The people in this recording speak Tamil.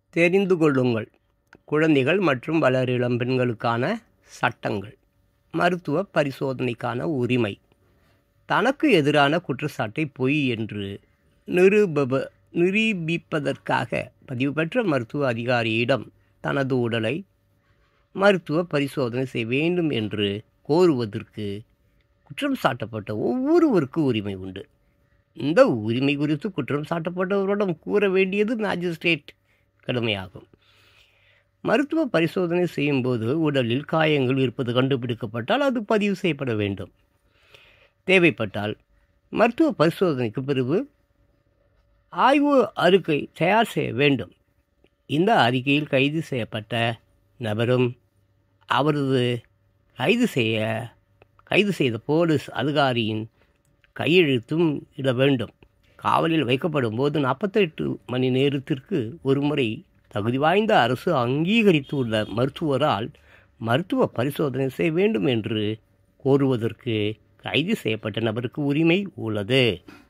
தெரிந்து கொள்ளுங்கள் குழந்தைகள் மற்றும் வளரிளம் பெண்களுக்கான சட்டங்கள் மருத்துவ பரிசோதனைக்கான உரிமை தனக்கு எதிரான குற்றச்சாட்டை பொய் என்று நிரூப நிரூபிப்பதற்காக பதிவு பெற்ற மருத்துவ அதிகாரியிடம் தனது உடலை மருத்துவ பரிசோதனை செய்ய வேண்டும் என்று கோருவதற்கு குற்றம் சாட்டப்பட்ட ஒவ்வொருவருக்கும் உரிமை உண்டு இந்த உரிமை குறித்து குற்றம் சாட்டப்பட்டவரிடம் கூற வேண்டியது மேஜிஸ்ட்ரேட் கடமையாகும் மருத்துவ பரிசோதனை செய்யும்போது உடலில் காயங்கள் இருப்பது கண்டுபிடிக்கப்பட்டால் அது பதிவு செய்யப்பட வேண்டும் தேவைப்பட்டால் மருத்துவ பரிசோதனைக்கு பிறகு ஆய்வு அறிக்கை தயார் செய்ய வேண்டும் இந்த அறிக்கையில் கைது செய்யப்பட்ட நபரும் அவரது கைது செய்ய கைது செய்த போலீஸ் அதிகாரியின் கையெழுத்தும் இட வேண்டும் காவலில் வைக்கப்படும் போது நாற்பத்தெட்டு மணி நேரத்திற்கு ஒரு முறை தகுதி வாய்ந்த அரசு அங்கீகரித்துள்ள மருத்துவரால் மருத்துவ பரிசோதனை செய்ய வேண்டும் என்று கோருவதற்கு கைது செய்யப்பட்ட நபருக்கு உரிமை உள்ளது